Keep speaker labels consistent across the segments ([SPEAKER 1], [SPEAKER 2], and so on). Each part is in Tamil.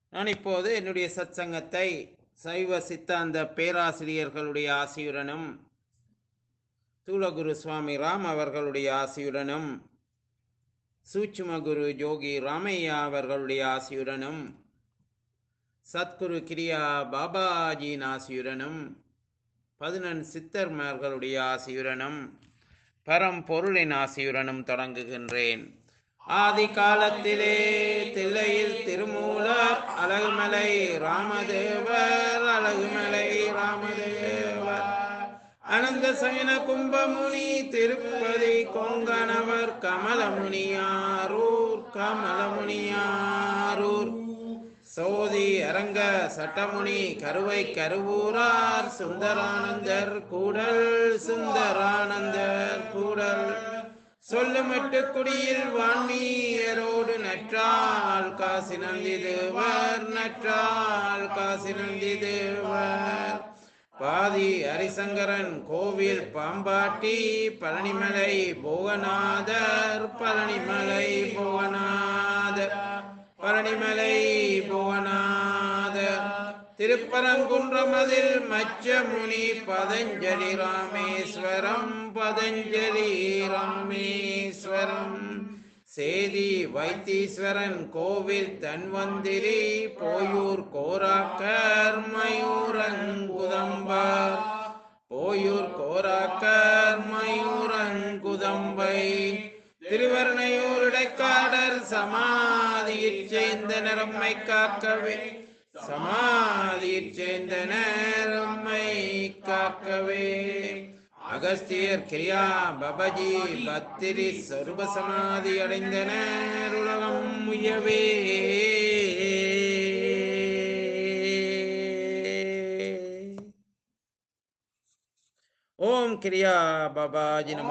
[SPEAKER 1] நான் இப்போது என்னுடைய சத்சங்கத்தை சைவ சித்தாந்த பேராசிரியர்களுடைய ஆசியுடனும் தூலகுரு சுவாமி ராம் அவர்களுடைய ஆசியுடனும் சூட்சும குரு ஜோகி ராமையா அவர்களுடைய ஆசியுடனும் சத்குரு கிரியா பாபாஜியின் ஆசியுடனும் பதினெண் சித்தர்மார்களுடைய ஆசியுடனும் பரம்பொருளின் ஆசியுடனும் தொடங்குகின்றேன் ஆதி காலத்திலே தில்லையில் திருமூலர் அழகுமலை ராமதேவர் அழகுமலை ராமதேவர் அனந்த சயன கும்பமுனி திருப்பதி கொங்கணவர் கமலமுனியாரூர் கமலமுனியாரூர் சோதி அரங்க சட்டமுனி கருவை கருவூரார் சுந்தரானந்தர் கூடல் சுந்தரானந்தர் கூடல் சொல்லுமட்டு குடியில் வான்மீயரோடு நற்றால் காசி நந்தி தேவர் நற்றால் காசி நந்தி தேவர் பாதி ஹரிசங்கரன் கோவில் பாம்பாட்டி பழனிமலை போகநாதர் பழனிமலை போகநாதர் பழனிமலை புவனாதர் திருப்பரங்குன்றமதில் மச்சமுனி பதஞ்சலி ராமேஸ்வரம் பதஞ்சலி ராமேஸ்வரம் சேதி வைத்தீஸ்வரன் கோவில் தன்வந்திரி போயூர் கோராக்கர் மயூரங்குதம்பர் போயூர் கோராக்கர் மயூரங்குதம்பை திருவர்ணையூர் இடைக்காடர் சமாதியிற் சேர்ந்த நரம்மை காக்கவே சமாதியிற் சேர்ந்த நரம்மை காக்கவே அகஸ்தியர் கிரியா பபஜி பத்திரி சொருப சமாதி அடைந்தனர் உலகம் உயவே ஓம் கிரியா பபாஜி நமோ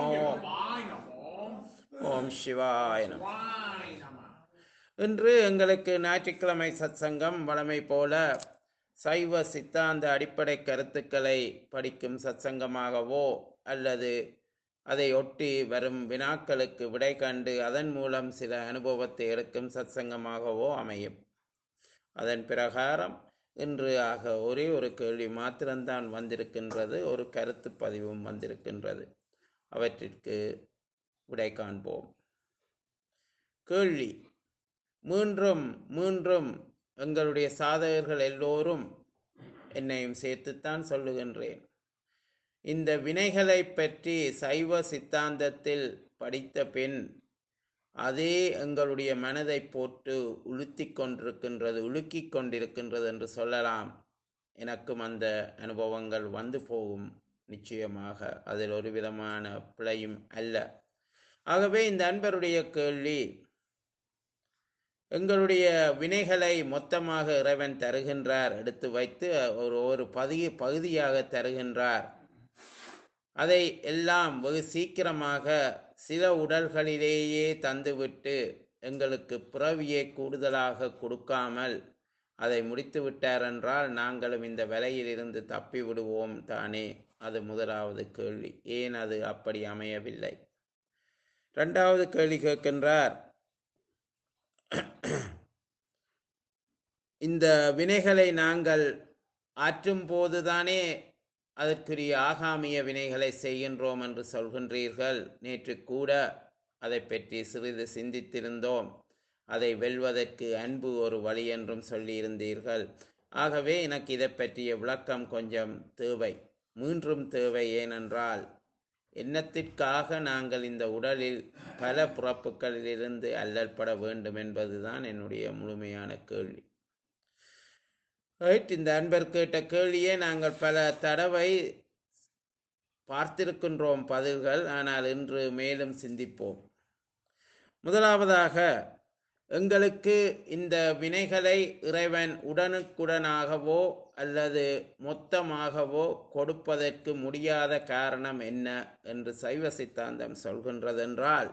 [SPEAKER 1] ஓம் சிவாய நம இன்று எங்களுக்கு ஞாயிற்றுக்கிழமை சத்சங்கம் வழமை போல சைவ சித்தாந்த அடிப்படை கருத்துக்களை படிக்கும் சத்சங்கமாகவோ அல்லது அதை ஒட்டி வரும் வினாக்களுக்கு விடை கண்டு அதன் மூலம் சில அனுபவத்தை எடுக்கும் சத்சங்கமாகவோ அமையும் அதன் பிரகாரம் இன்று ஆக ஒரே ஒரு கேள்வி மாத்திரம்தான் வந்திருக்கின்றது ஒரு கருத்து பதிவும் வந்திருக்கின்றது அவற்றிற்கு விடை காண்போம் கேள்வி மீண்டும் மீண்டும் எங்களுடைய சாதகர்கள் எல்லோரும் என்னையும் சேர்த்துத்தான் சொல்லுகின்றேன் இந்த வினைகளை பற்றி சைவ சித்தாந்தத்தில் படித்த பின் அதே எங்களுடைய மனதை போட்டு உளுத்தி கொண்டிருக்கின்றது உலுக்கி கொண்டிருக்கின்றது என்று சொல்லலாம் எனக்கும் அந்த அனுபவங்கள் வந்து போகும் நிச்சயமாக அதில் ஒரு விதமான பிழையும் அல்ல ஆகவே இந்த அன்பருடைய கேள்வி எங்களுடைய வினைகளை மொத்தமாக இறைவன் தருகின்றார் எடுத்து வைத்து ஒரு ஒரு பகுதி பகுதியாக தருகின்றார் அதை எல்லாம் வெகு சீக்கிரமாக சில உடல்களிலேயே தந்துவிட்டு எங்களுக்கு பிறவியை கூடுதலாக கொடுக்காமல் அதை முடித்து விட்டார் என்றால் நாங்களும் இந்த விலையிலிருந்து தப்பி விடுவோம் தானே அது முதலாவது கேள்வி ஏன் அது அப்படி அமையவில்லை இரண்டாவது கேள்வி கேட்கின்றார் இந்த வினைகளை நாங்கள் ஆற்றும் போதுதானே அதற்குரிய ஆகாமிய வினைகளை செய்கின்றோம் என்று சொல்கின்றீர்கள் நேற்று கூட அதை பற்றி சிறிது சிந்தித்திருந்தோம் அதை வெல்வதற்கு அன்பு ஒரு வழி என்றும் சொல்லியிருந்தீர்கள் ஆகவே எனக்கு இதை பற்றிய விளக்கம் கொஞ்சம் தேவை மீண்டும் தேவை ஏனென்றால் எண்ணத்திற்காக நாங்கள் இந்த உடலில் பல புறப்புகளிலிருந்து அல்லற்பட வேண்டும் என்பதுதான் என்னுடைய முழுமையான கேள்வி ரைட் இந்த அன்பர் கேட்ட கேள்வியை நாங்கள் பல தடவை பார்த்திருக்கின்றோம் பதில்கள் ஆனால் இன்று மேலும் சிந்திப்போம் முதலாவதாக எங்களுக்கு இந்த வினைகளை இறைவன் உடனுக்குடனாகவோ அல்லது மொத்தமாகவோ கொடுப்பதற்கு முடியாத காரணம் என்ன என்று சைவ சித்தாந்தம் சொல்கின்றதென்றால்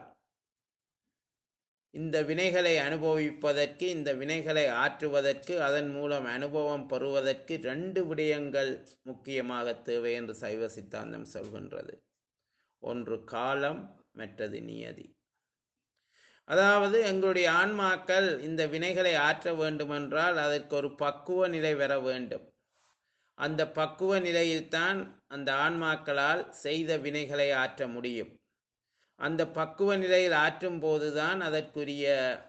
[SPEAKER 1] இந்த வினைகளை அனுபவிப்பதற்கு இந்த வினைகளை ஆற்றுவதற்கு அதன் மூலம் அனுபவம் பெறுவதற்கு ரெண்டு விடயங்கள் முக்கியமாக தேவை என்று சைவ சித்தாந்தம் சொல்கின்றது ஒன்று காலம் மற்றது நியதி அதாவது எங்களுடைய ஆன்மாக்கள் இந்த வினைகளை ஆற்ற வேண்டுமென்றால் அதற்கு ஒரு பக்குவ நிலை வர வேண்டும் அந்த பக்குவ நிலையில்தான் அந்த ஆன்மாக்களால் செய்த வினைகளை ஆற்ற முடியும் அந்த பக்குவ நிலையில் ஆற்றும் போதுதான் அதற்குரிய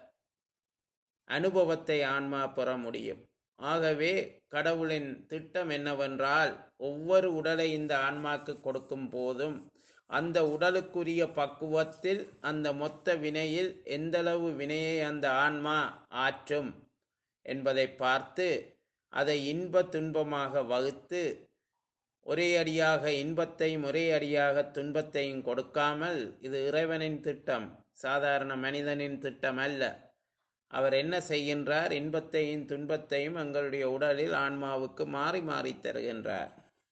[SPEAKER 1] அனுபவத்தை ஆன்மா பெற முடியும் ஆகவே கடவுளின் திட்டம் என்னவென்றால் ஒவ்வொரு உடலை இந்த ஆன்மாக்கு கொடுக்கும் போதும் அந்த உடலுக்குரிய பக்குவத்தில் அந்த மொத்த வினையில் எந்தளவு வினையை அந்த ஆன்மா ஆற்றும் என்பதை பார்த்து அதை இன்ப துன்பமாக வகுத்து ஒரே அடியாக இன்பத்தையும் ஒரே அடியாக துன்பத்தையும் கொடுக்காமல் இது இறைவனின் திட்டம் சாதாரண மனிதனின் திட்டம் அல்ல அவர் என்ன செய்கின்றார் இன்பத்தையும் துன்பத்தையும் எங்களுடைய உடலில் ஆன்மாவுக்கு மாறி மாறி தருகின்றார்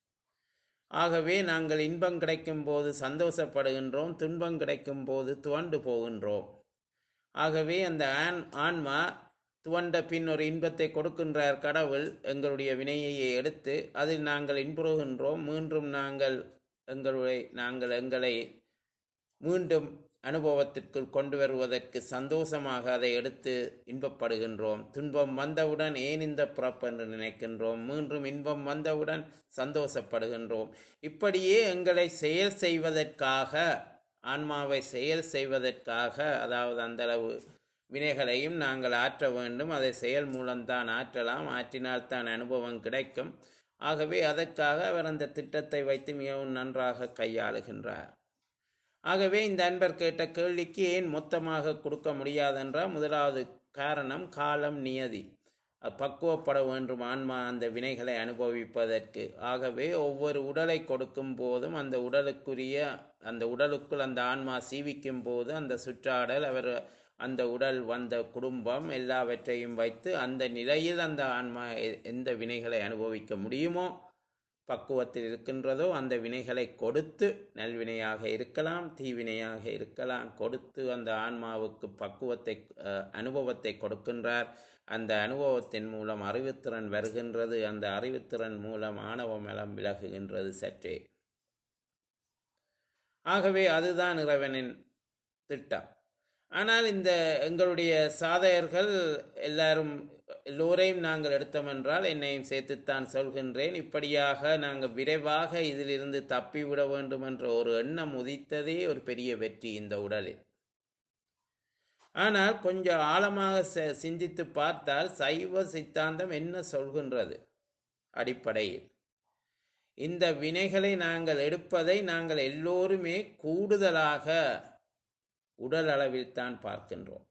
[SPEAKER 1] ஆகவே நாங்கள் இன்பம் கிடைக்கும் போது சந்தோஷப்படுகின்றோம் துன்பம் கிடைக்கும் போது துவண்டு போகின்றோம் ஆகவே அந்த ஆன் ஆன்மா துவண்ட பின் ஒரு இன்பத்தை கொடுக்கின்றார் கடவுள் எங்களுடைய வினையை எடுத்து அதில் நாங்கள் இன்புறுகின்றோம் மீண்டும் நாங்கள் எங்களுடைய நாங்கள் எங்களை மீண்டும் அனுபவத்திற்குள் கொண்டு வருவதற்கு சந்தோஷமாக அதை எடுத்து இன்பப்படுகின்றோம் துன்பம் வந்தவுடன் ஏன் இந்த பிறப்பு என்று நினைக்கின்றோம் மீண்டும் இன்பம் வந்தவுடன் சந்தோஷப்படுகின்றோம் இப்படியே எங்களை செயல் செய்வதற்காக ஆன்மாவை செயல் செய்வதற்காக அதாவது அந்த அளவு வினைகளையும் நாங்கள் ஆற்ற வேண்டும் அதை செயல் மூலம்தான் ஆற்றலாம் ஆற்றினால்தான் அனுபவம் கிடைக்கும் ஆகவே அதற்காக அவர் அந்த திட்டத்தை வைத்து மிகவும் நன்றாக கையாளுகின்றார் ஆகவே இந்த அன்பர் கேட்ட கேள்விக்கு ஏன் மொத்தமாக கொடுக்க முடியாதென்றால் முதலாவது காரணம் காலம் நியதி பக்குவப்பட வேண்டும் ஆன்மா அந்த வினைகளை அனுபவிப்பதற்கு ஆகவே ஒவ்வொரு உடலை கொடுக்கும் போதும் அந்த உடலுக்குரிய அந்த உடலுக்குள் அந்த ஆன்மா சீவிக்கும் போது அந்த சுற்றாடல் அவர் அந்த உடல் வந்த குடும்பம் எல்லாவற்றையும் வைத்து அந்த நிலையில் அந்த ஆன்மா எந்த வினைகளை அனுபவிக்க முடியுமோ பக்குவத்தில் இருக்கின்றதோ அந்த வினைகளை கொடுத்து நல்வினையாக இருக்கலாம் தீவினையாக இருக்கலாம் கொடுத்து அந்த ஆன்மாவுக்கு பக்குவத்தை அனுபவத்தை கொடுக்கின்றார் அந்த அனுபவத்தின் மூலம் அறிவுத்திறன் வருகின்றது அந்த அறிவுத்திறன் மூலம் ஆணவ மலம் விலகுகின்றது சற்றே ஆகவே அதுதான் இறைவனின் திட்டம் ஆனால் இந்த எங்களுடைய சாதகர்கள் எல்லாரும் எல்லோரையும் நாங்கள் எடுத்தோம் என்றால் என்னையும் சேர்த்துத்தான் சொல்கின்றேன் இப்படியாக நாங்கள் விரைவாக இதிலிருந்து தப்பிவிட வேண்டும் என்ற ஒரு எண்ணம் உதித்ததே ஒரு பெரிய வெற்றி இந்த உடலில் ஆனால் கொஞ்சம் ஆழமாக சிந்தித்து பார்த்தால் சைவ சித்தாந்தம் என்ன சொல்கின்றது அடிப்படையில் இந்த வினைகளை நாங்கள் எடுப்பதை நாங்கள் எல்லோருமே கூடுதலாக உடல் அளவில் தான் பார்க்கின்றோம்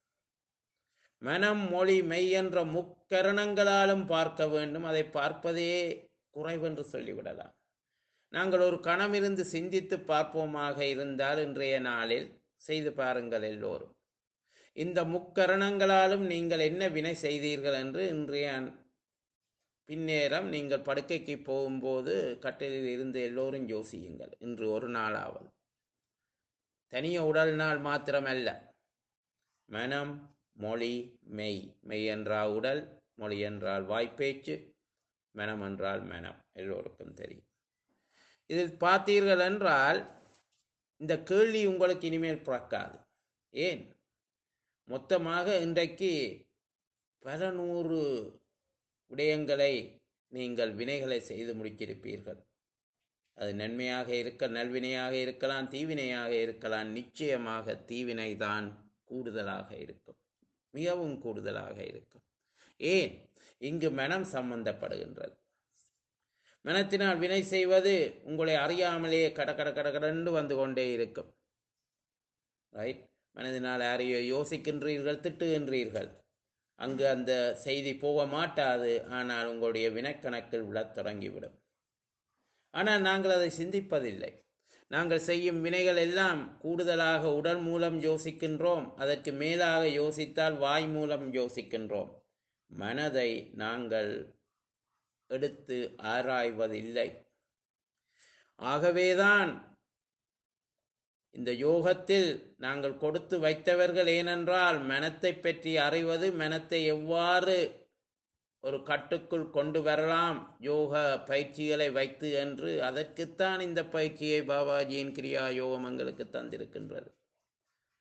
[SPEAKER 1] மனம் மொழி மெய் என்ற முக்கரணங்களாலும் பார்க்க வேண்டும் அதை பார்ப்பதே குறைவென்று சொல்லிவிடலாம் நாங்கள் ஒரு கணமிருந்து சிந்தித்து பார்ப்போமாக இருந்தால் இன்றைய நாளில் செய்து பாருங்கள் எல்லோரும் இந்த முக்கரணங்களாலும் நீங்கள் என்ன வினை செய்தீர்கள் என்று இன்றைய பின்னேரம் நீங்கள் படுக்கைக்கு போகும்போது கட்டிலில் இருந்து எல்லோரும் யோசியுங்கள் இன்று ஒரு நாளாவது தனிய உடல் நாள் மாத்திரமல்ல மனம் மொழி மெய் மெய் என்றால் உடல் மொழி என்றால் வாய்ப்பேச்சு மனம் என்றால் மனம் எல்லோருக்கும் தெரியும் இதில் பார்த்தீர்கள் என்றால் இந்த கேள்வி உங்களுக்கு இனிமேல் பிறக்காது ஏன் மொத்தமாக இன்றைக்கு பல நூறு விடயங்களை நீங்கள் வினைகளை செய்து முடித்திருப்பீர்கள் அது நன்மையாக இருக்க நல்வினையாக இருக்கலாம் தீவினையாக இருக்கலாம் நிச்சயமாக தீவினை தான் கூடுதலாக இருக்கும் மிகவும் கூடுதலாக இருக்கும் ஏன் இங்கு மனம் சம்பந்தப்படுகின்றது மனத்தினால் வினை செய்வது உங்களை அறியாமலே கட கட கட கடண்டு வந்து கொண்டே இருக்கும் ரைட் மனதினால் யாரையோ யோசிக்கின்றீர்கள் திட்டுகின்றீர்கள் அங்கு அந்த செய்தி போக மாட்டாது ஆனால் உங்களுடைய வினக்கணக்கில் விழத் தொடங்கிவிடும் ஆனால் நாங்கள் அதை சிந்திப்பதில்லை நாங்கள் செய்யும் வினைகள் எல்லாம் கூடுதலாக உடல் மூலம் யோசிக்கின்றோம் அதற்கு மேலாக யோசித்தால் வாய் மூலம் யோசிக்கின்றோம் மனதை நாங்கள் எடுத்து ஆராய்வதில்லை ஆகவேதான் இந்த யோகத்தில் நாங்கள் கொடுத்து வைத்தவர்கள் ஏனென்றால் மனத்தை பற்றி அறிவது மனத்தை எவ்வாறு ஒரு கட்டுக்குள் கொண்டு வரலாம் யோக பயிற்சிகளை வைத்து என்று அதற்குத்தான் இந்த பயிற்சியை பாபாஜியின் கிரியா யோகம் எங்களுக்கு தந்திருக்கின்றது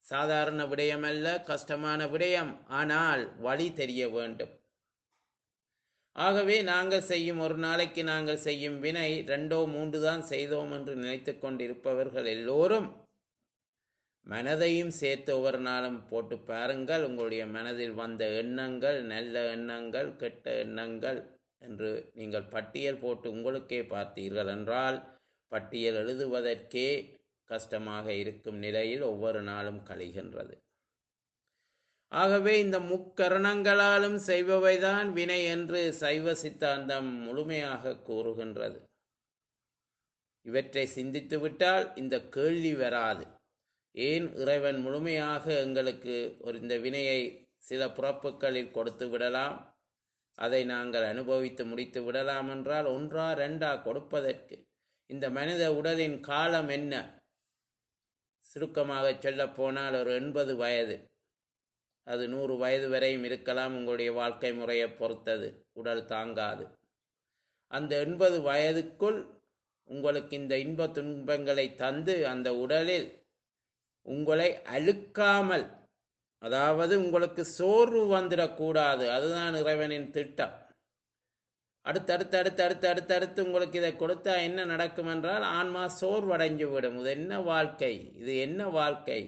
[SPEAKER 1] சாதாரண விடயம் அல்ல கஷ்டமான விடயம் ஆனால் வழி தெரிய வேண்டும் ஆகவே நாங்கள் செய்யும் ஒரு நாளைக்கு நாங்கள் செய்யும் வினை ரெண்டோ மூன்று தான் செய்தோம் என்று நினைத்து கொண்டிருப்பவர்கள் எல்லோரும் மனதையும் சேர்த்து ஒவ்வொரு நாளும் போட்டு பாருங்கள் உங்களுடைய மனதில் வந்த எண்ணங்கள் நல்ல எண்ணங்கள் கெட்ட எண்ணங்கள் என்று நீங்கள் பட்டியல் போட்டு உங்களுக்கே பார்த்தீர்கள் என்றால் பட்டியல் எழுதுவதற்கே கஷ்டமாக இருக்கும் நிலையில் ஒவ்வொரு நாளும் கழிகின்றது ஆகவே இந்த முக்கரணங்களாலும் செய்பவைதான் வினை என்று சைவ சித்தாந்தம் முழுமையாக கூறுகின்றது இவற்றை சிந்தித்து விட்டால் இந்த கேள்வி வராது ஏன் இறைவன் முழுமையாக எங்களுக்கு ஒரு இந்த வினையை சில புறப்புகளில் கொடுத்து விடலாம் அதை நாங்கள் அனுபவித்து முடித்து விடலாம் என்றால் ஒன்றா ரெண்டா கொடுப்பதற்கு இந்த மனித உடலின் காலம் என்ன சுருக்கமாக சொல்ல போனால் ஒரு எண்பது வயது அது நூறு வயது வரையும் இருக்கலாம் உங்களுடைய வாழ்க்கை முறையை பொறுத்தது உடல் தாங்காது அந்த எண்பது வயதுக்குள் உங்களுக்கு இந்த இன்ப துன்பங்களை தந்து அந்த உடலில் உங்களை அழுக்காமல் அதாவது உங்களுக்கு சோர்வு வந்துடக்கூடாது அதுதான் இறைவனின் திட்டம் அடுத்தடுத்து அடுத்து அடுத்து அடுத்து அடுத்து உங்களுக்கு இதை கொடுத்தா என்ன நடக்கும் என்றால் ஆன்மா சோர்வடைஞ்சு விடும் இது என்ன வாழ்க்கை இது என்ன வாழ்க்கை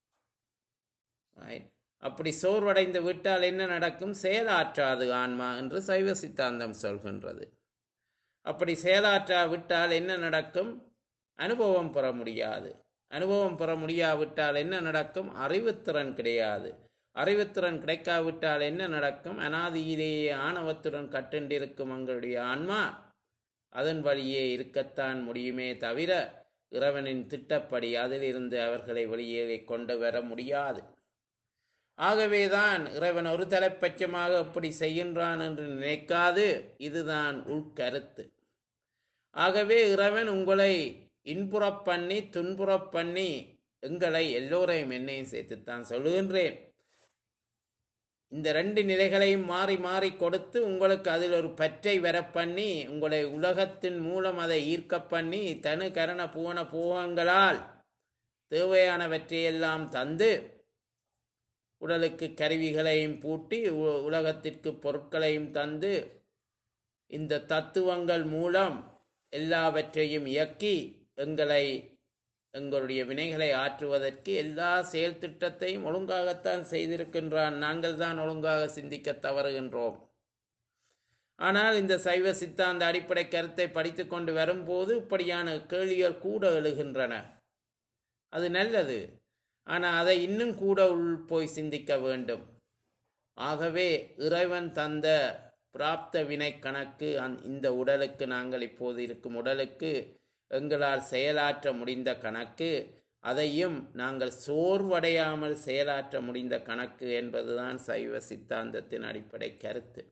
[SPEAKER 1] அப்படி சோர்வடைந்து விட்டால் என்ன நடக்கும் செயலாற்றாது ஆன்மா என்று சைவ சித்தாந்தம் சொல்கின்றது அப்படி செயலாற்றா விட்டால் என்ன நடக்கும் அனுபவம் பெற முடியாது அனுபவம் பெற முடியாவிட்டால் என்ன நடக்கும் அறிவுத்திறன் கிடையாது அறிவுத்திறன் கிடைக்காவிட்டால் என்ன நடக்கும் அனாதியிலேயே ஆணவத்துடன் கட்டுண்டிருக்கும் எங்களுடைய ஆன்மா அதன் வழியே இருக்கத்தான் முடியுமே தவிர இறைவனின் திட்டப்படி அதிலிருந்து அவர்களை வெளியே கொண்டு வர முடியாது ஆகவேதான் இறைவன் ஒரு தலைப்பட்சமாக எப்படி செய்கின்றான் என்று நினைக்காது இதுதான் உள்கருத்து ஆகவே இறைவன் உங்களை இன்புறப் பண்ணி துன்புறப் பண்ணி எங்களை எல்லோரையும் என்னையும் சேர்த்துத்தான் சொல்லுகின்றேன் இந்த ரெண்டு நிலைகளையும் மாறி மாறி கொடுத்து உங்களுக்கு அதில் ஒரு பற்றை வர பண்ணி உங்களை உலகத்தின் மூலம் அதை ஈர்க்க பண்ணி தனு கரண பூவன பூவங்களால் தேவையானவற்றையெல்லாம் தந்து உடலுக்கு கருவிகளையும் பூட்டி உலகத்திற்கு பொருட்களையும் தந்து இந்த தத்துவங்கள் மூலம் எல்லாவற்றையும் இயக்கி எங்களை எங்களுடைய வினைகளை ஆற்றுவதற்கு எல்லா செயல் திட்டத்தையும் ஒழுங்காகத்தான் செய்திருக்கின்றான் நாங்கள் தான் ஒழுங்காக சிந்திக்க தவறுகின்றோம் ஆனால் இந்த சைவ சித்தாந்த அடிப்படை கருத்தை படித்து கொண்டு வரும்போது இப்படியான கேள்விகள் கூட எழுகின்றன அது நல்லது ஆனால் அதை இன்னும் கூட உள் போய் சிந்திக்க வேண்டும் ஆகவே இறைவன் தந்த பிராப்த வினை கணக்கு அந் இந்த உடலுக்கு நாங்கள் இப்போது இருக்கும் உடலுக்கு எங்களால் செயலாற்ற முடிந்த கணக்கு அதையும் நாங்கள் சோர்வடையாமல் செயலாற்ற முடிந்த கணக்கு என்பதுதான் சைவ சித்தாந்தத்தின் அடிப்படை கருத்து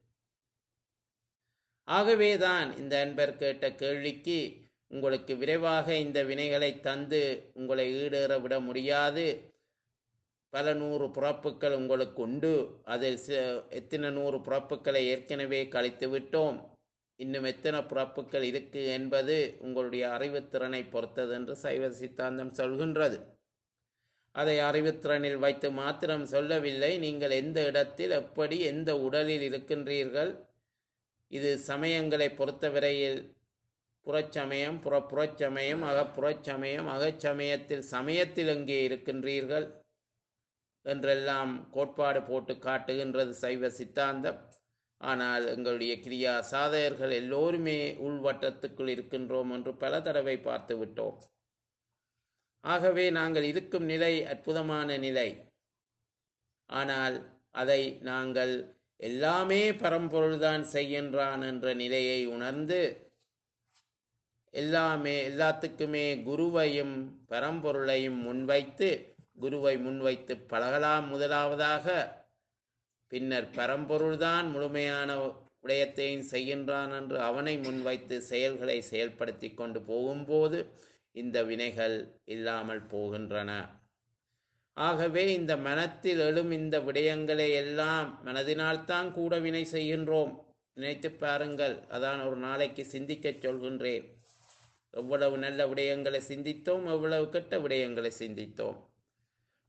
[SPEAKER 1] ஆகவேதான் இந்த அன்பர் கேட்ட கேள்விக்கு உங்களுக்கு விரைவாக இந்த வினைகளை தந்து உங்களை ஈடேற விட முடியாது பல நூறு பிறப்புகள் உங்களுக்கு உண்டு அதில் எத்தனை நூறு பிறப்புகளை ஏற்கனவே கழித்து விட்டோம் இன்னும் எத்தனை பிறப்புகள் இருக்கு என்பது உங்களுடைய அறிவுத்திறனை பொறுத்தது என்று சைவ சித்தாந்தம் சொல்கின்றது அதை அறிவுத்திறனில் வைத்து மாத்திரம் சொல்லவில்லை நீங்கள் எந்த இடத்தில் எப்படி எந்த உடலில் இருக்கின்றீர்கள் இது சமயங்களை பொறுத்தவரையில் புறச்சமயம் புற புறச்சமயம் அகப்புறச்சமயம் அகச்சமயத்தில் சமயத்தில் எங்கே இருக்கின்றீர்கள் என்றெல்லாம் கோட்பாடு போட்டு காட்டுகின்றது சைவ சித்தாந்தம் ஆனால் எங்களுடைய கிரியா சாதகர்கள் எல்லோருமே உள்வட்டத்துக்குள் இருக்கின்றோம் என்று பல தடவை பார்த்து விட்டோம் ஆகவே நாங்கள் இருக்கும் நிலை அற்புதமான நிலை ஆனால் அதை நாங்கள் எல்லாமே பரம்பொருள்தான் செய்கின்றான் என்ற நிலையை உணர்ந்து எல்லாமே எல்லாத்துக்குமே குருவையும் பரம்பொருளையும் முன்வைத்து குருவை முன்வைத்து பழகலாம் முதலாவதாக பின்னர் பரம்பொருள்தான் முழுமையான விடயத்தையும் செய்கின்றான் என்று அவனை முன்வைத்து செயல்களை செயல்படுத்தி கொண்டு போகும்போது இந்த வினைகள் இல்லாமல் போகின்றன ஆகவே இந்த மனத்தில் எழும் இந்த விடயங்களை எல்லாம் மனதினால்தான் கூட வினை செய்கின்றோம் நினைத்து பாருங்கள் அதான் ஒரு நாளைக்கு சிந்திக்கச் சொல்கின்றேன் எவ்வளவு நல்ல விடயங்களை சிந்தித்தோம் எவ்வளவு கெட்ட விடயங்களை சிந்தித்தோம்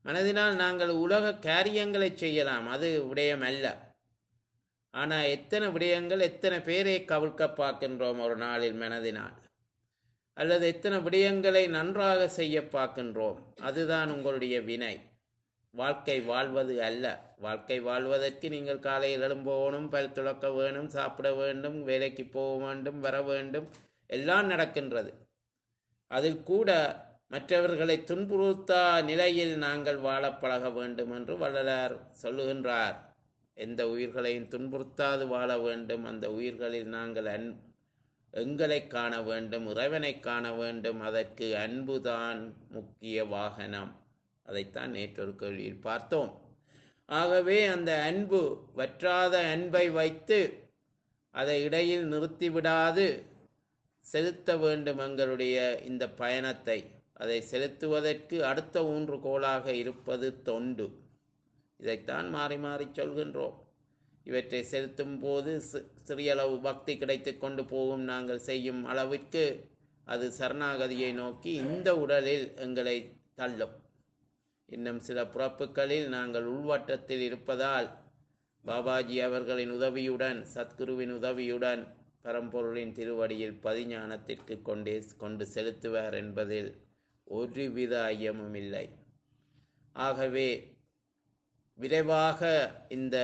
[SPEAKER 1] மனதினால் நாங்கள் உலக காரியங்களை செய்யலாம் அது விடயம் அல்ல ஆனால் எத்தனை விடயங்கள் எத்தனை பேரை கவிழ்க்க பார்க்கின்றோம் ஒரு நாளில் மனதினால் அல்லது எத்தனை விடயங்களை நன்றாக செய்ய பார்க்கின்றோம் அதுதான் உங்களுடைய வினை வாழ்க்கை வாழ்வது அல்ல வாழ்க்கை வாழ்வதற்கு நீங்கள் காலையில் எழும்போகணும் பல் துளக்க வேணும் சாப்பிட வேண்டும் வேலைக்கு போக வேண்டும் வர வேண்டும் எல்லாம் நடக்கின்றது அதில் கூட மற்றவர்களை துன்புறுத்தா நிலையில் நாங்கள் வாழப் பழக வேண்டும் என்று வள்ளலார் சொல்லுகின்றார் எந்த உயிர்களையும் துன்புறுத்தாது வாழ வேண்டும் அந்த உயிர்களில் நாங்கள் அன் எங்களை காண வேண்டும் இறைவனை காண வேண்டும் அதற்கு அன்புதான் முக்கிய வாகனம் அதைத்தான் நேற்றொரு கேள்வியில் பார்த்தோம் ஆகவே அந்த அன்பு வற்றாத அன்பை வைத்து அதை இடையில் நிறுத்திவிடாது செலுத்த வேண்டும் எங்களுடைய இந்த பயணத்தை அதை செலுத்துவதற்கு அடுத்த ஊன்றுகோலாக இருப்பது தொண்டு இதைத்தான் மாறி மாறி சொல்கின்றோம் இவற்றை செலுத்தும் போது சி- சிறியளவு பக்தி கிடைத்து கொண்டு போகும் நாங்கள் செய்யும் அளவிற்கு அது சரணாகதியை நோக்கி இந்த உடலில் எங்களை தள்ளும் இன்னும் சில பிறப்புகளில் நாங்கள் உள்வட்டத்தில் இருப்பதால் பாபாஜி அவர்களின் உதவியுடன் சத்குருவின் உதவியுடன் பரம்பொருளின் திருவடியில் பதிஞானத்திற்கு கொண்டே கொண்டு செலுத்துவார் என்பதில் ஒருவித ஐயமும் இல்லை ஆகவே விரைவாக இந்த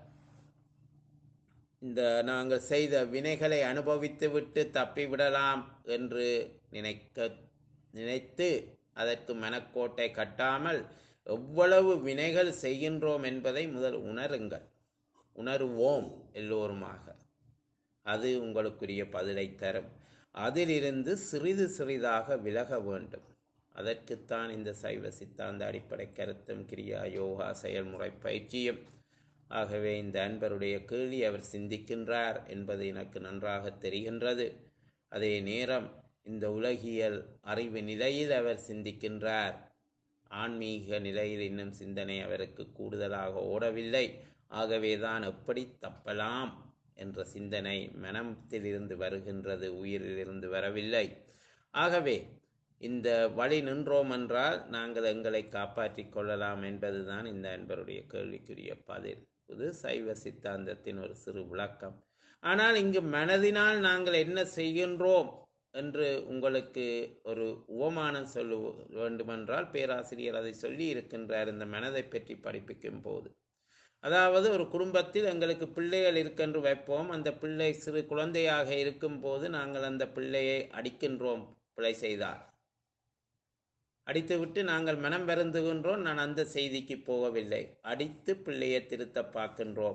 [SPEAKER 1] இந்த நாங்கள் செய்த வினைகளை அனுபவித்துவிட்டு தப்பிவிடலாம் என்று நினைக்க நினைத்து அதற்கு மனக்கோட்டை கட்டாமல் எவ்வளவு வினைகள் செய்கின்றோம் என்பதை முதல் உணருங்கள் உணருவோம் எல்லோருமாக அது உங்களுக்குரிய பதிலை தரும் அதிலிருந்து சிறிது சிறிதாக விலக வேண்டும் அதற்குத்தான் இந்த சைவ சித்தாந்த அடிப்படை கருத்தும் கிரியா யோகா செயல்முறை பயிற்சியும் ஆகவே இந்த அன்பருடைய கேள்வி அவர் சிந்திக்கின்றார் என்பது எனக்கு நன்றாக தெரிகின்றது அதே நேரம் இந்த உலகியல் அறிவு நிலையில் அவர் சிந்திக்கின்றார் ஆன்மீக நிலையில் இன்னும் சிந்தனை அவருக்கு கூடுதலாக ஓடவில்லை ஆகவேதான் எப்படி தப்பலாம் என்ற சிந்தனை மனத்திலிருந்து வருகின்றது உயிரிலிருந்து வரவில்லை ஆகவே இந்த வழி நின்றோம் என்றால் நாங்கள் எங்களை காப்பாற்றிக் கொள்ளலாம் என்பதுதான் இந்த அன்பருடைய கேள்விக்குரிய பதில் இது சைவ சித்தாந்தத்தின் ஒரு சிறு விளக்கம் ஆனால் இங்கு மனதினால் நாங்கள் என்ன செய்கின்றோம் என்று உங்களுக்கு ஒரு உவமானம் சொல்ல வேண்டுமென்றால் பேராசிரியர் அதை சொல்லி இருக்கின்றார் இந்த மனதை பற்றி படிப்பிக்கும் போது அதாவது ஒரு குடும்பத்தில் எங்களுக்கு பிள்ளைகள் இருக்கென்று வைப்போம் அந்த பிள்ளை சிறு குழந்தையாக இருக்கும் போது நாங்கள் அந்த பிள்ளையை அடிக்கின்றோம் பிழை செய்தார் அடித்துவிட்டு நாங்கள் மனம் வருந்துகின்றோம் நான் அந்த செய்திக்கு போகவில்லை அடித்து பிள்ளையை திருத்த பார்க்கின்றோம்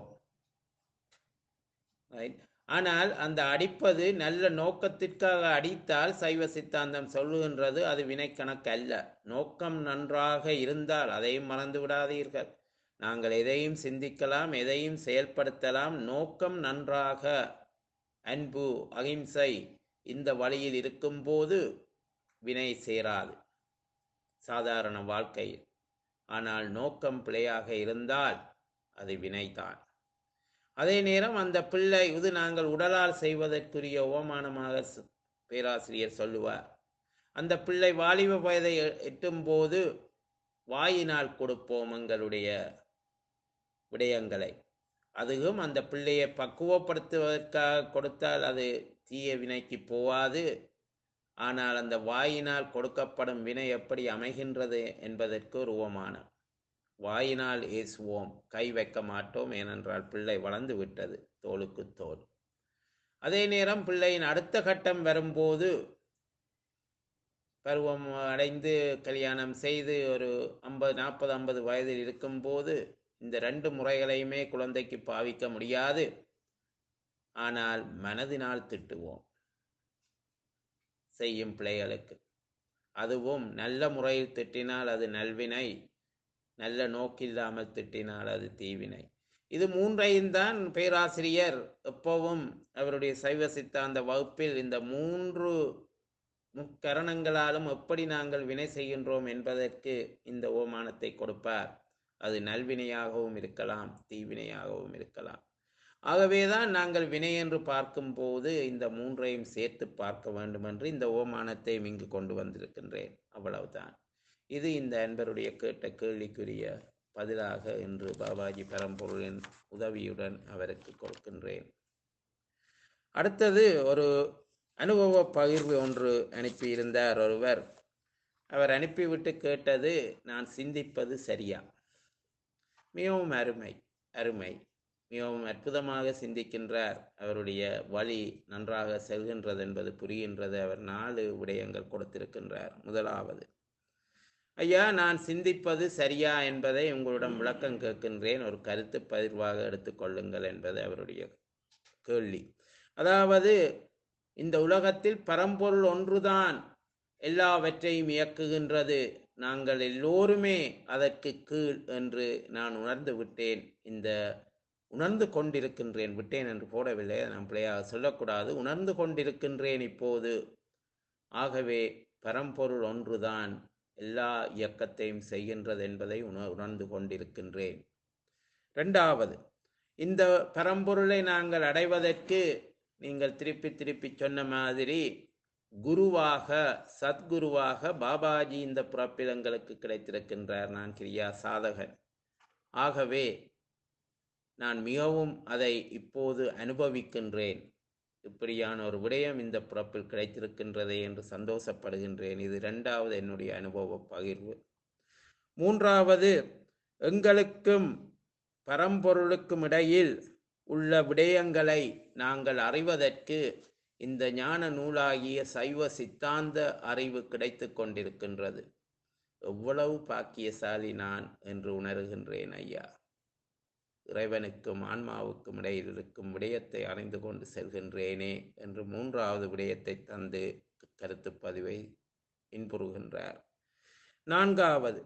[SPEAKER 1] Right? ஆனால் அந்த அடிப்பது நல்ல நோக்கத்திற்காக அடித்தால் சைவ சித்தாந்தம் சொல்லுகின்றது அது வினைக்கணக்கு அல்ல நோக்கம் நன்றாக இருந்தால் அதையும் மறந்து விடாதீர்கள் நாங்கள் எதையும் சிந்திக்கலாம் எதையும் செயல்படுத்தலாம் நோக்கம் நன்றாக அன்பு அகிம்சை இந்த வழியில் இருக்கும்போது வினை சேராது சாதாரண வாழ்க்கையில் ஆனால் நோக்கம் பிழையாக இருந்தால் அது வினைதான் அதே நேரம் அந்த பிள்ளை இது நாங்கள் உடலால் செய்வதற்குரிய ஓமானமாக ச- பேராசிரியர் சொல்லுவார் அந்த பிள்ளை வாலிப வயதை எ- எட்டும் போது வாயினால் கொடுப்போம் எங்களுடைய விடயங்களை அதுவும் அந்த பிள்ளையை பக்குவப்படுத்துவதற்காக கொடுத்தால் அது தீய வினைக்கு போவாது ஆனால் அந்த வாயினால் கொடுக்கப்படும் வினை எப்படி அமைகின்றது என்பதற்கு ஒரு உவமானம் வாயினால் ஏசுவோம் கை வைக்க மாட்டோம் ஏனென்றால் பிள்ளை வளர்ந்து விட்டது தோளுக்கு தோல் அதே நேரம் பிள்ளையின் அடுத்த கட்டம் வரும்போது பருவம் அடைந்து கல்யாணம் செய்து ஒரு ஐம்பது நாற்பது ஐம்பது வயதில் இருக்கும்போது இந்த ரெண்டு முறைகளையுமே குழந்தைக்கு பாவிக்க முடியாது ஆனால் மனதினால் திட்டுவோம் செய்யும் பிள்ளைகளுக்கு அதுவும் நல்ல முறையில் திட்டினால் அது நல்வினை நல்ல நோக்கில்லாமல் திட்டினால் அது தீவினை இது மூன்றையும் தான் பேராசிரியர் எப்பவும் அவருடைய சைவ சித்தாந்த வகுப்பில் இந்த மூன்று முக்கரணங்களாலும் எப்படி நாங்கள் வினை செய்கின்றோம் என்பதற்கு இந்த ஓமானத்தை கொடுப்பார் அது நல்வினையாகவும் இருக்கலாம் தீவினையாகவும் இருக்கலாம் ஆகவேதான் நாங்கள் வினை என்று பார்க்கும்போது இந்த மூன்றையும் சேர்த்து பார்க்க வேண்டும் என்று இந்த ஓமானத்தை இங்கு கொண்டு வந்திருக்கின்றேன் அவ்வளவுதான் இது இந்த அன்பருடைய கேட்ட கேள்விக்குரிய பதிலாக இன்று பாபாஜி பரம்பொருளின் உதவியுடன் அவருக்கு கொடுக்கின்றேன் அடுத்தது ஒரு அனுபவ பகிர்வு ஒன்று அனுப்பியிருந்தார் ஒருவர் அவர் அனுப்பிவிட்டு கேட்டது நான் சிந்திப்பது சரியா மிகவும் அருமை அருமை மிகவும் அற்புதமாக சிந்திக்கின்றார் அவருடைய வழி நன்றாக செல்கின்றது என்பது புரிகின்றது அவர் நாலு விடயங்கள் கொடுத்திருக்கின்றார் முதலாவது ஐயா நான் சிந்திப்பது சரியா என்பதை உங்களிடம் விளக்கம் கேட்கின்றேன் ஒரு கருத்து பகிர்வாக எடுத்துக்கொள்ளுங்கள் என்பது அவருடைய கேள்வி அதாவது இந்த உலகத்தில் பரம்பொருள் ஒன்றுதான் எல்லாவற்றையும் இயக்குகின்றது நாங்கள் எல்லோருமே அதற்கு கீழ் என்று நான் உணர்ந்து விட்டேன் இந்த உணர்ந்து கொண்டிருக்கின்றேன் விட்டேன் என்று போடவில்லை நான் பிள்ளையாக சொல்லக்கூடாது உணர்ந்து கொண்டிருக்கின்றேன் இப்போது ஆகவே பரம்பொருள் ஒன்றுதான் எல்லா இயக்கத்தையும் செய்கின்றது என்பதை உண உணர்ந்து கொண்டிருக்கின்றேன் இரண்டாவது இந்த பரம்பொருளை நாங்கள் அடைவதற்கு நீங்கள் திருப்பி திருப்பி சொன்ன மாதிரி குருவாக சத்குருவாக பாபாஜி இந்த பிறப்பில் எங்களுக்கு கிடைத்திருக்கின்றார் நான் கிரியா சாதகன் ஆகவே நான் மிகவும் அதை இப்போது அனுபவிக்கின்றேன் இப்படியான ஒரு விடயம் இந்த பிறப்பில் கிடைத்திருக்கின்றதே என்று சந்தோஷப்படுகின்றேன் இது இரண்டாவது என்னுடைய அனுபவ பகிர்வு மூன்றாவது எங்களுக்கும் பரம்பொருளுக்கும் இடையில் உள்ள விடயங்களை நாங்கள் அறிவதற்கு இந்த ஞான நூலாகிய சைவ சித்தாந்த அறிவு கிடைத்து கொண்டிருக்கின்றது எவ்வளவு பாக்கியசாலி நான் என்று உணர்கின்றேன் ஐயா இறைவனுக்கும் ஆன்மாவுக்கும் இடையில் இருக்கும் விடயத்தை அறிந்து கொண்டு செல்கின்றேனே என்று மூன்றாவது விடயத்தை தந்து கருத்து பதிவை இன்புறுகின்றார் நான்காவது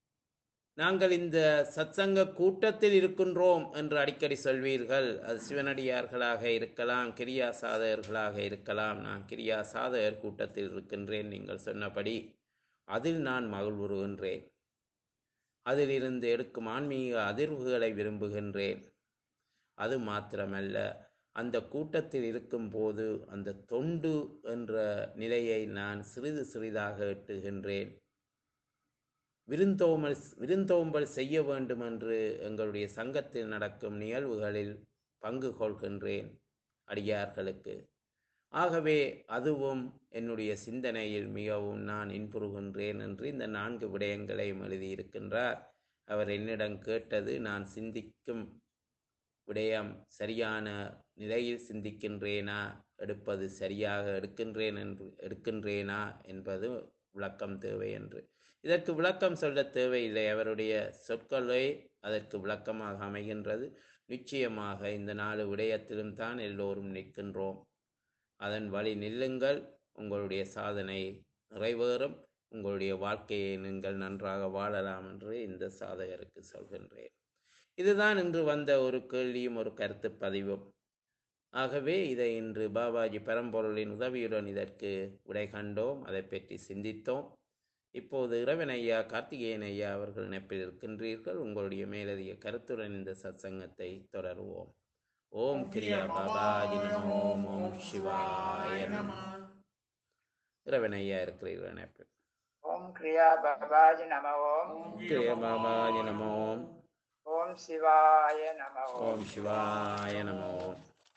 [SPEAKER 1] நாங்கள் இந்த சத்சங்க கூட்டத்தில் இருக்கின்றோம் என்று அடிக்கடி சொல்வீர்கள் அது சிவனடியார்களாக இருக்கலாம் கிரியா சாதகர்களாக இருக்கலாம் நான் கிரியா சாதகர் கூட்டத்தில் இருக்கின்றேன் நீங்கள் சொன்னபடி அதில் நான் மகிழ்வுறுகின்றேன் அதிலிருந்து எடுக்கும் ஆன்மீக அதிர்வுகளை விரும்புகின்றேன் அது மாத்திரமல்ல அந்த கூட்டத்தில் இருக்கும்போது அந்த தொண்டு என்ற நிலையை நான் சிறிது சிறிதாக எட்டுகின்றேன் விருந்தோமல் விருந்தோம்பல் செய்ய வேண்டும் என்று எங்களுடைய சங்கத்தில் நடக்கும் நிகழ்வுகளில் பங்கு கொள்கின்றேன் அடியார்களுக்கு ஆகவே அதுவும் என்னுடைய சிந்தனையில் மிகவும் நான் இன்புறுகின்றேன் என்று இந்த நான்கு விடயங்களையும் எழுதியிருக்கின்றார் அவர் என்னிடம் கேட்டது நான் சிந்திக்கும் விடயம் சரியான நிலையில் சிந்திக்கின்றேனா எடுப்பது சரியாக எடுக்கின்றேன் என்று எடுக்கின்றேனா என்பது விளக்கம் தேவை என்று இதற்கு விளக்கம் சொல்ல தேவையில்லை அவருடைய சொற்களே அதற்கு விளக்கமாக அமைகின்றது நிச்சயமாக இந்த நாலு விடயத்திலும் தான் எல்லோரும் நிற்கின்றோம் அதன் வழி நில்லுங்கள் உங்களுடைய சாதனை நிறைவேறும் உங்களுடைய வாழ்க்கையை நீங்கள் நன்றாக வாழலாம் என்று இந்த சாதகருக்கு சொல்கின்றேன் இதுதான் இன்று வந்த ஒரு கேள்வியும் ஒரு கருத்து பதிவும் ஆகவே இதை இன்று பாபாஜி பரம்பொருளின் உதவியுடன் இதற்கு விடை கண்டோம் அதை பற்றி சிந்தித்தோம் இப்போது இறைவன் ஐயா கார்த்திகேயன் ஐயா அவர்கள் இணைப்பில் இருக்கின்றீர்கள் உங்களுடைய மேலதிக கருத்துடன் இந்த சத்சங்கத்தை தொடருவோம் ஓம் கிரியா பாபாஜி நமோ ஓம் ஓம் சிவாய நம இறைவன் ஐயா இருக்கிறீர்கள் இணைப்பில்
[SPEAKER 2] ஓம் கிரியா பாபாஜி நம ஓம்
[SPEAKER 1] கிரியா பாபாஜி நமோ ஓம்
[SPEAKER 2] ஓம் சிவாய நம ஓம்
[SPEAKER 1] ஓம் சிவாய நமோ ஓம்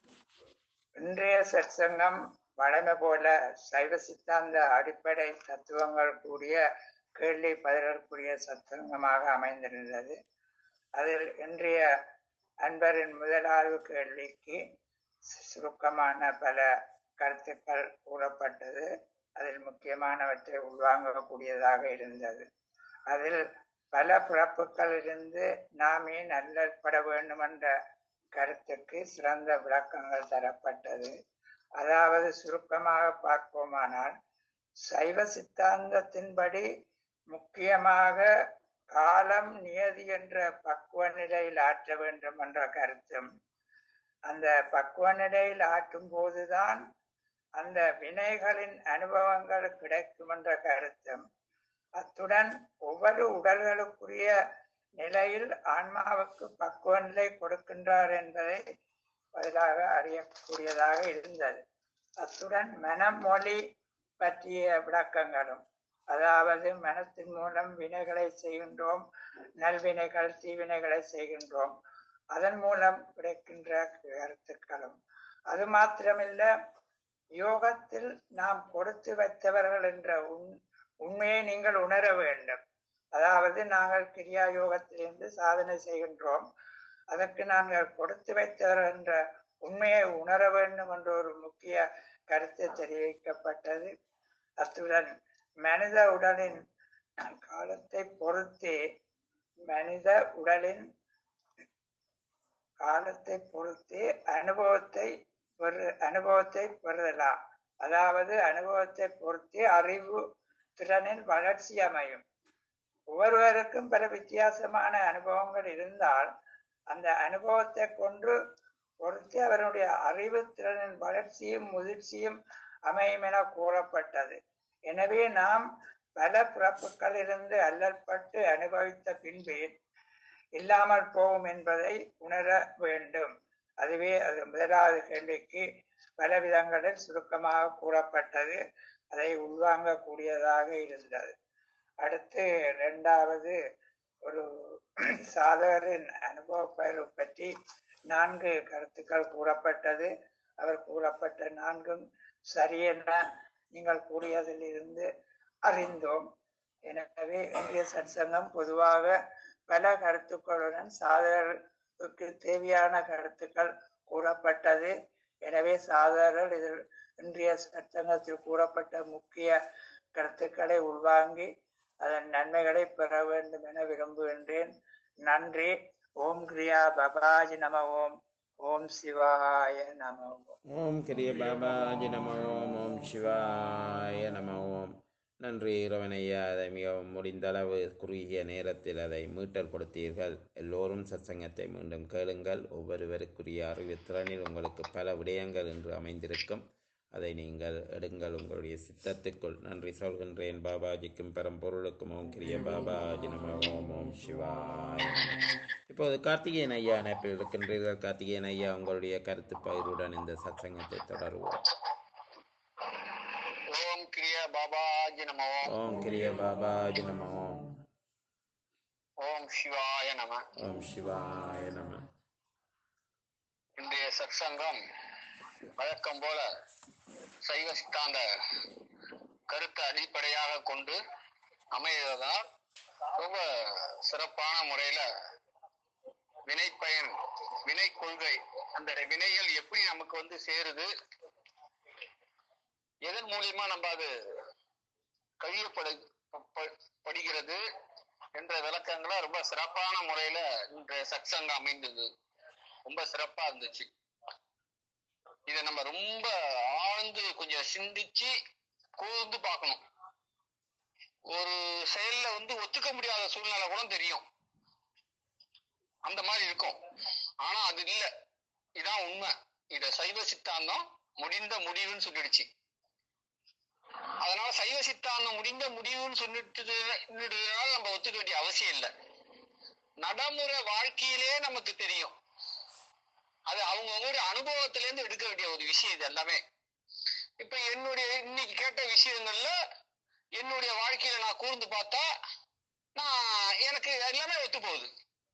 [SPEAKER 2] இன்றைய சற்சங்கம் வழமை போல சைவ சித்தாந்த அடிப்படை தத்துவங்கள் கூடிய கேள்வி பதிலக்கூடிய சத்சங்கமாக அமைந்திருந்தது அதில் இன்றைய அன்பரின் முதலாவது கேள்விக்கு சுருக்கமான பல கருத்துக்கள் கூறப்பட்டது அதில் முக்கியமானவற்றை உள்வாங்கக்கூடியதாக இருந்தது அதில் பல பிறப்புகளிலிருந்து நாமே நல்லப்பட வேண்டும் என்ற கருத்துக்கு சிறந்த விளக்கங்கள் தரப்பட்டது அதாவது சுருக்கமாக பார்ப்போமானால் சைவ சித்தாந்தத்தின்படி முக்கியமாக காலம் நியதி என்ற பக்குவ நிலையில் ஆற்ற வேண்டும் என்ற கருத்தும் அந்த பக்குவ நிலையில் ஆற்றும் போதுதான் அந்த வினைகளின் அனுபவங்கள் கிடைக்கும் என்ற கருத்தும் அத்துடன் ஒவ்வொரு உடல்களுக்குரிய நிலையில் ஆன்மாவுக்கு பக்குவ நிலை கொடுக்கின்றார் என்பதை பதிலாக அறியக்கூடியதாக இருந்தது அத்துடன் மனம் மொழி பற்றிய விளக்கங்களும் அதாவது மனத்தின் மூலம் வினைகளை செய்கின்றோம் நல்வினைகள் தீவினைகளை செய்கின்றோம் அதன் மூலம் கிடைக்கின்ற கருத்துக்களும் அது மாத்திரமில்ல யோகத்தில் நாம் கொடுத்து வைத்தவர்கள் என்ற உண் உண்மையை நீங்கள் உணர வேண்டும் அதாவது நாங்கள் கிரியா யோகத்திலிருந்து சாதனை செய்கின்றோம் அதற்கு நாங்கள் கொடுத்து வைத்தவர்கள் என்ற உண்மையை உணர வேண்டும் என்ற ஒரு முக்கிய கருத்து தெரிவிக்கப்பட்டது அத்துடன் மனித உடலின் காலத்தை பொறுத்தே மனித உடலின் காலத்தை பொறுத்தே அனுபவத்தை பெறு அனுபவத்தை பெறலாம் அதாவது அனுபவத்தை பொறுத்தே அறிவு திறனின் வளர்ச்சி அமையும் ஒவ்வொருவருக்கும் பல வித்தியாசமான அனுபவங்கள் இருந்தால் அந்த அனுபவத்தை கொண்டு பொறுத்து அவருடைய அறிவு திறனின் வளர்ச்சியும் முதிர்ச்சியும் அமையும் என கூறப்பட்டது எனவே நாம் பல பிறப்புகளிலிருந்து அல்லற்பட்டு அனுபவித்த பின்பே இல்லாமல் போகும் என்பதை உணர வேண்டும் அதுவே அது முதலாவது கேள்விக்கு பல விதங்களில் சுருக்கமாக கூறப்பட்டது அதை உள்வாங்கக்கூடியதாக இருந்தது அடுத்து இரண்டாவது ஒரு சாதகரின் அனுபவ பயிர் பற்றி நான்கு கருத்துக்கள் கூறப்பட்டது அவர் கூறப்பட்ட நான்கும் சரியென நீங்கள் கூறியதில் இருந்து அறிந்தோம் எனவே இந்திய சற்சங்கம் பொதுவாக பல கருத்துக்களுடன் சாதகருக்கு தேவையான கருத்துக்கள் கூறப்பட்டது எனவே சாதகர்கள் இதில் இன்றைய சற்சங்கத்தில் கூறப்பட்ட முக்கிய கருத்துக்களை உள்வாங்கி அதன் நன்மைகளை பெற வேண்டும் என விரும்புகின்றேன் நன்றி ஓம் கிரியா பபாஜி நம ஓம் ஓம் சிவாய நம ஓம்
[SPEAKER 1] ஓம் கிரிய பாபாஜி நம ஓம் ஓம் சிவாய நம ஓம் நன்றி இரவனையா அதை மிகவும் முடிந்த அளவு குறுகிய நேரத்தில் அதை மீட்டல் கொடுத்தீர்கள் எல்லோரும் சத்சங்கத்தை மீண்டும் கேளுங்கள் ஒவ்வொருவருக்குரிய அறிவு திறனில் உங்களுக்கு பல விடயங்கள் என்று அமைந்திருக்கும் அதை நீங்கள் எடுங்கள் உங்களுடைய சித்தத்துக்குள் நன்றி சொல்கின்றேன் பாபாஜிக்கும் பரம்பொருளுக்கும் ஓம் கிரிய பாபாஜி நம ஓம் ஓம் சிவாய இப்போது கார்த்திகேயன் ஐயா இணைப்பில் இருக்கின்றீர்கள் கார்த்திகேயன் ஐயா உங்களுடைய கருத்து பகிர்வுடன் இந்த சத்சங்கத்தை தொடருவோம்
[SPEAKER 3] ஓம் கிரிய பாபாஜி நம ஓம்
[SPEAKER 1] ஓம் கிரிய பாபாஜி நம ஓம்
[SPEAKER 3] ஓம் சிவாய நம
[SPEAKER 1] ஓம் சிவாய நம
[SPEAKER 3] இன்றைய சற்சங்கம் வழக்கம் போல சைவ சித்தாந்த கருத்தை அடிப்படையாக கொண்டு அமைவதால் ரொம்ப சிறப்பான முறையில வினை பயன் வினை கொள்கை அந்த வினைகள் எப்படி நமக்கு வந்து சேருது எதன் மூலியமா நம்ம அது கழியப்படு ப- படுகிறது என்ற விளக்கங்களை ரொம்ப சிறப்பான முறையில இன்றைய சத்சங்கம் அமைந்தது ரொம்ப சிறப்பா இருந்துச்சு இத நம்ம ரொம்ப ஆழ்ந்து கொஞ்சம் சிந்திச்சு கூர்ந்து பார்க்கணும் ஒரு செயல்ல வந்து ஒத்துக்க முடியாத சூழ்நிலை கூட தெரியும் அந்த மாதிரி இருக்கும் ஆனா அது இல்ல இதான் உண்மை இத சைவ சித்தாந்தம் முடிந்த முடிவுன்னு சொல்லிடுச்சு அதனால சைவ சித்தாந்தம் முடிந்த முடிவுன்னு சொல்லிட்டுனால நம்ம ஒத்துக்க வேண்டிய அவசியம் இல்லை நடைமுறை வாழ்க்கையிலே நமக்கு தெரியும் அது அவங்கவுங்களுடைய அனுபவத்துல இருந்து எடுக்க வேண்டிய ஒரு விஷயம் இது எல்லாமே இப்ப என்னுடைய இன்னைக்கு கேட்ட விஷயங்கள்ல என்னுடைய வாழ்க்கையில நான் கூர்ந்து பார்த்தா நான் எனக்கு எல்லாமே ஒத்து போகுது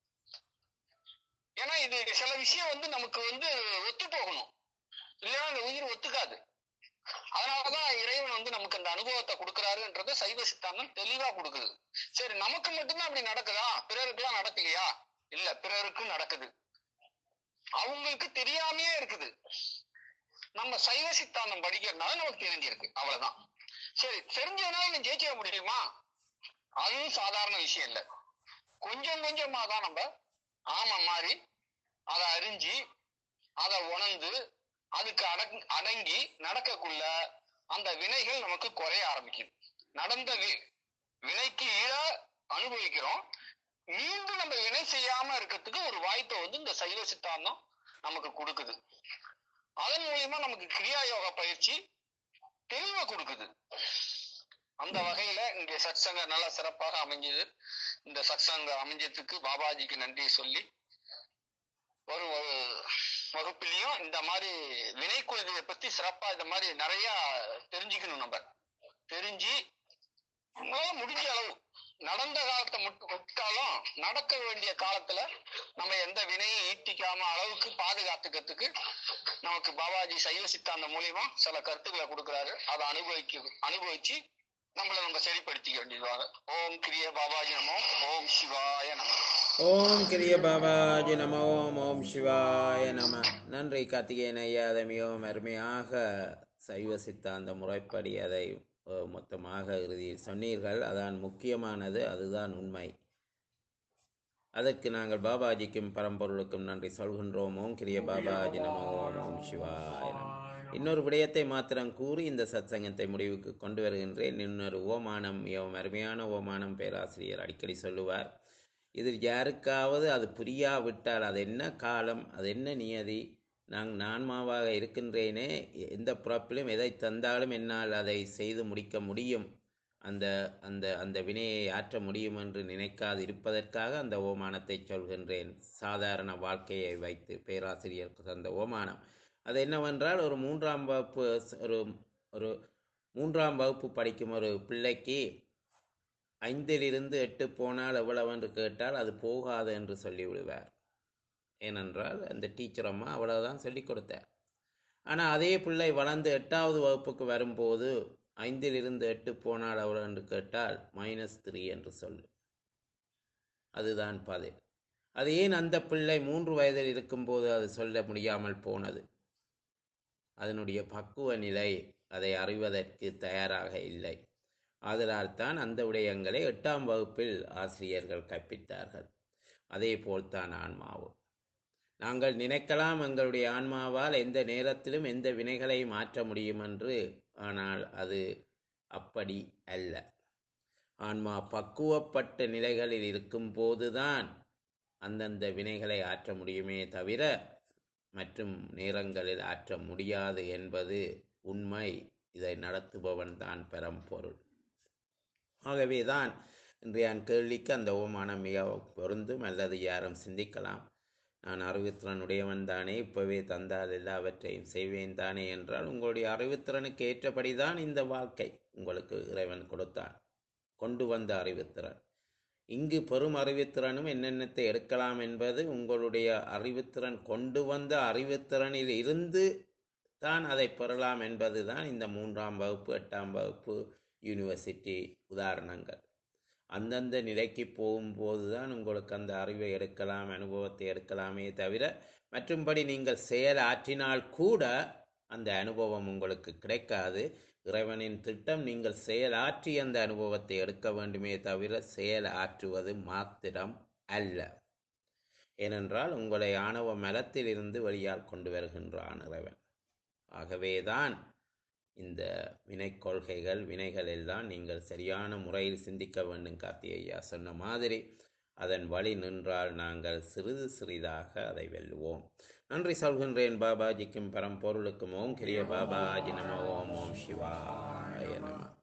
[SPEAKER 3] ஏன்னா இது சில விஷயம் வந்து நமக்கு வந்து ஒத்து போகணும் இல்லைன்னா அந்த உயிர் ஒத்துக்காது அதனாலதான் இறைவன் வந்து நமக்கு அந்த அனுபவத்தை கொடுக்கறாருன்றத சைவ சித்தாந்தம் தெளிவா கொடுக்குது சரி நமக்கு மட்டும்தான் அப்படி நடக்குதா பிறருக்குலாம் நடக்கலையா இல்ல பிறருக்கும் நடக்குது அவங்களுக்கு தெரியாமையே இருக்குது நம்ம சைவ சித்தாந்தம் படிக்கிறதுனால நமக்கு தெரிஞ்சிருக்கு அவ்வளவுதான் சரி தெரிஞ்சதுனால நீ ஜெயிச்சிட முடியுமா அதுவும் சாதாரண விஷயம் இல்ல கொஞ்சம் கொஞ்சமா தான் நம்ம ஆமா மாதிரி அதை அறிஞ்சு அதை உணர்ந்து அதுக்கு அடங் அடங்கி நடக்கக்குள்ள அந்த வினைகள் நமக்கு குறைய ஆரம்பிக்குது நடந்த வி- வினைக்கு ஈழ அனுபவிக்கிறோம் மீண்டும் நம்ம வினை செய்யாம இருக்கிறதுக்கு ஒரு வாய்ப்பை வந்து இந்த சைவ சித்தாந்தம் நமக்கு கொடுக்குது அதன் மூலியமா நமக்கு கிரியா யோகா பயிற்சி தெளிவை கொடுக்குது அந்த வகையில இங்க சத்சங்க நல்லா சிறப்பாக அமைஞ்சது இந்த சத்சங்க அமைஞ்சதுக்கு பாபாஜிக்கு நன்றி சொல்லி ஒரு ஒரு வகுப்பிலையும் இந்த மாதிரி வினை கொள்கையை பத்தி சிறப்பா இந்த மாதிரி நிறைய தெரிஞ்சுக்கணும் நம்ம தெரிஞ்சு நம்மளால முடிஞ்ச அளவு நடந்த காலத்தை மட்டும் விட்டாலும் நடக்க வேண்டிய காலத்துல நம்ம எந்த வினையும் ஈட்டிக்காம அளவுக்கு பாதுகாத்துக்கிறதுக்கு நமக்கு பாபாஜி சைவ சித்தாந்தம் மூலியமா சில கருத்துக்களை கொடுக்குறாரு அதை அனுபவிக்க அனுபவிச்சு நம்மளை நம்ம சரிப்படுத்திக்க வேண்டியதாக ஓம் கிரிய பாபாஜி நமோ ஓம் சிவாய நமோ
[SPEAKER 1] ஓம் கிரிய பாபாஜி நம ஓம் ஓம் சிவாய நம நன்றி கார்த்திகேயன் ஐயா அதை மிகவும் அருமையாக சைவ சித்தாந்த முறைப்படி அதை அஹ், மொத்தமாக இறுதியில் சொன்னீர்கள் அதான் முக்கியமானது அதுதான் உண்மை அதற்கு நாங்கள் பாபாஜிக்கும் பரம்பொருளுக்கும் நன்றி சொல்கின்றோம் ஓம் கிரிய பாபாஜி நம ஓம் ஓம் சிவாய நம இன்னொரு விடயத்தை மாத்திரம் கூறி இந்த சத்சங்கத்தை முடிவுக்கு கொண்டு வருகின்றேன் இன்னொரு ஓமானம் மிகவும் அருமையான ஓமானம் பேராசிரியர் அடிக்கடி சொல்லுவார் இதில் யாருக்காவது அது புரியாவிட்டால் அது என்ன காலம் அது என்ன நியதி நான் நான்மாவாக இருக்கின்றேனே எந்த பிறப்பிலும் எதை தந்தாலும் என்னால் அதை செய்து முடிக்க முடியும் அந்த அந்த அந்த வினையை ஆற்ற முடியும் என்று நினைக்காது இருப்பதற்காக அந்த ஓமானத்தை சொல்கின்றேன் சாதாரண வாழ்க்கையை வைத்து பேராசிரியர் தந்த ஓமானம் அது என்னவென்றால் ஒரு மூன்றாம் வகுப்பு ஸ்- ஒரு ஒரு மூன்றாம் வகுப்பு படிக்கும் ஒரு பிள்ளைக்கு ஐந்திலிருந்து எட்டு போனால் எவ்வளவு என்று கேட்டால் அது போகாது என்று சொல்லிவிடுவார் ஏனென்றால் அந்த டீச்சர் அம்மா அவ்வளவுதான் சொல்லிக் கொடுத்தார் ஆனால் அதே பிள்ளை வளர்ந்து எட்டாவது வகுப்புக்கு வரும்போது ஐந்திலிருந்து எட்டு போனால் எவ்வளவு என்று கேட்டால் மைனஸ் த்ரீ என்று சொல்லு அதுதான் பதில் அது ஏன் அந்த பிள்ளை மூன்று வயதில் இருக்கும்போது அது சொல்ல முடியாமல் போனது அதனுடைய பக்குவ நிலை அதை அறிவதற்கு தயாராக இல்லை ஆதலால் தான் அந்த விடயங்களை எட்டாம் வகுப்பில் ஆசிரியர்கள் கற்பித்தார்கள் அதே போல்தான் ஆன்மாவும் நாங்கள் நினைக்கலாம் எங்களுடைய ஆன்மாவால் எந்த நேரத்திலும் எந்த வினைகளையும் மாற்ற முடியும் என்று ஆனால் அது அப்படி அல்ல ஆன்மா பக்குவப்பட்ட நிலைகளில் இருக்கும் போதுதான் அந்தந்த வினைகளை ஆற்ற முடியுமே தவிர மற்றும் நேரங்களில் ஆற்ற முடியாது என்பது உண்மை இதை நடத்துபவன் தான் பெரம்பொருள் ஆகவேதான் இன்றைய கேள்விக்கு அந்த ஓமானம் மிக பொருந்தும் அல்லது யாரும் சிந்திக்கலாம் நான் அறிவுத்திறன் உடையவன் தானே இப்பவே தந்தால் எல்லாவற்றையும் செய்வேன் தானே என்றால் உங்களுடைய அறிவுத்திறனுக்கு ஏற்றபடிதான் இந்த வாழ்க்கை உங்களுக்கு இறைவன் கொடுத்தான் கொண்டு வந்த அறிவுத்திறன் இங்கு பெரும் அறிவுத்திறனும் என்னென்னத்தை எடுக்கலாம் என்பது உங்களுடைய அறிவுத்திறன் கொண்டு வந்த அறிவுத்திறனில் இருந்து தான் அதை பெறலாம் என்பதுதான் இந்த மூன்றாம் வகுப்பு எட்டாம் வகுப்பு யூனிவர்சிட்டி உதாரணங்கள் அந்தந்த நிலைக்கு போகும்போது தான் உங்களுக்கு அந்த அறிவை எடுக்கலாம் அனுபவத்தை எடுக்கலாமே தவிர மற்றும்படி நீங்கள் செயல் ஆற்றினால் கூட அந்த அனுபவம் உங்களுக்கு கிடைக்காது இறைவனின் திட்டம் நீங்கள் செயலாற்றி அந்த அனுபவத்தை எடுக்க வேண்டுமே தவிர செயல் ஆற்றுவது மாத்திரம் அல்ல ஏனென்றால் உங்களை ஆணவ மலத்தில் இருந்து வெளியால் கொண்டு வருகின்றான் இறைவன் ஆகவேதான் இந்த வினை கொள்கைகள் வினைகள் எல்லாம் நீங்கள் சரியான முறையில் சிந்திக்க வேண்டும் கார்த்தி ஐயா சொன்ன மாதிரி அதன் வழி நின்றால் நாங்கள் சிறிது சிறிதாக அதை வெல்லுவோம் நன்றி சொல்கின்றேன் பாபாஜிக்கும் பரம்பொருளுக்கும் ஓம் கிரிய பாபாஜி நம ஓம் ஓம் சிவாய நம